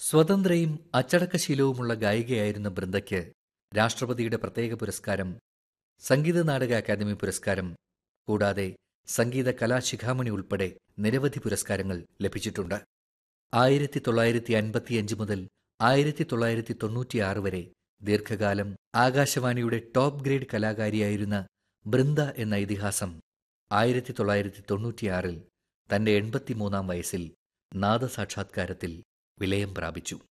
സ്വതന്ത്രയും അച്ചടക്കശീലവുമുള്ള ഗായികയായിരുന്ന ബൃന്ദയ്ക്ക് രാഷ്ട്രപതിയുടെ പ്രത്യേക പുരസ്കാരം സംഗീത നാടക അക്കാദമി പുരസ്കാരം കൂടാതെ സംഗീത കലാശിഖാമണി ഉൾപ്പെടെ നിരവധി പുരസ്കാരങ്ങൾ ലഭിച്ചിട്ടുണ്ട് ആയിരത്തി തൊള്ളായിരത്തി അൻപത്തിയഞ്ച് മുതൽ ആയിരത്തി തൊള്ളായിരത്തി തൊണ്ണൂറ്റിയാറ് വരെ ദീർഘകാലം ആകാശവാണിയുടെ ടോപ്പ് ഗ്രേഡ് കലാകാരിയായിരുന്ന ബൃന്ദ എന്ന ഇതിഹാസം ആയിരത്തി തൊള്ളായിരത്തി തൊണ്ണൂറ്റിയാറിൽ തന്റെ എൺപത്തിമൂന്നാം വയസ്സിൽ നാദസാക്ഷാത്കാരത്തിൽ വിലയം പ്രാപിച്ചു